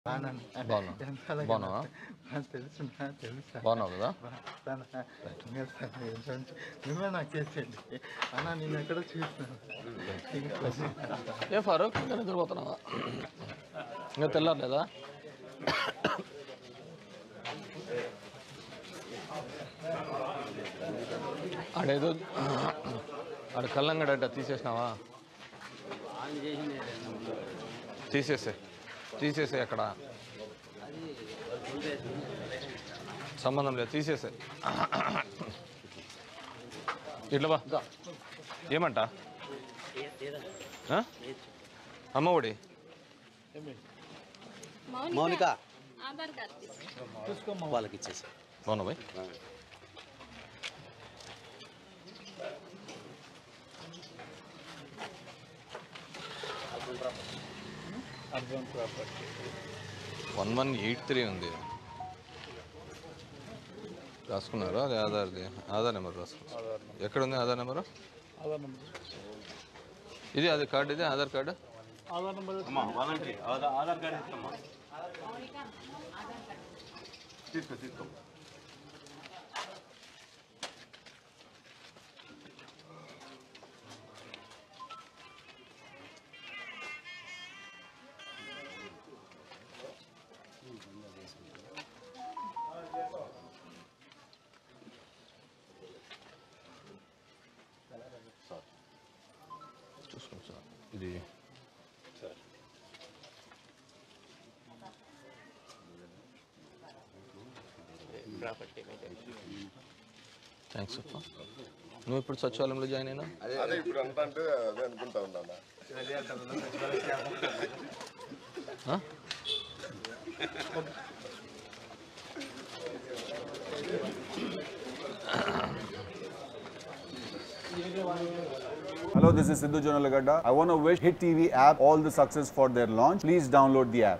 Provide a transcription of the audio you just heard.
బాగున్నా. బాగున్నా. వెనకాల బాగున్నావా? నాకు తెలుసు నాకు తెలుసా బాగున్నావు కదా బాగున్నా. ఇంకా సార్ ఏంటంటే నువ్వే నాకు చేసేయండి అన్న నేను ఎక్కడ చూస్తున్నాను ఏ ఫారూక్ ఇంకా నిద్రపోతున్నావా ఇంకా తెల్లారలేదా ఆడేదో ఆడ కల్లంగడట తీసేసినావా తీసేసే తీసేసే అక్కడ సంబంధం లేదు తీసేసే ఇట్లా బా ఏమంట ఆ? అమ్మ ఒడి మౌనిక ఆధార్ కార్డ్ తీసుకో. వాళ్ళకి ఇచ్చేసి బాగున్నా బాయ్ urban property one one eight three ఉంది రాసుకున్నారు అది ఆధార్ది ఆధార్ నెంబర్ రాసుకున్నారు ఎక్కడ ఉంది ఆధార్ నెంబరు ఆధార్ నెంబర్ ఇది అది కార్డు ఇది Aadhaar card Aadhaar number Aadhaar card ఇస్తామా తీసుకో తీసుకో చూసుకోండి సార్ ఇది థ్యాంక్స్ అప్ప నువ్వు ఇప్పుడు సచివాలయంలో జాయిన్ అయినా అదే ఇప్పుడు అంతా అంటే అదే అనుకుంటా ఉన్నాను ఆ? Hello, this is Sidhu Jonalagada. I want to wish Hit TV app all the success for their launch. Please download the app.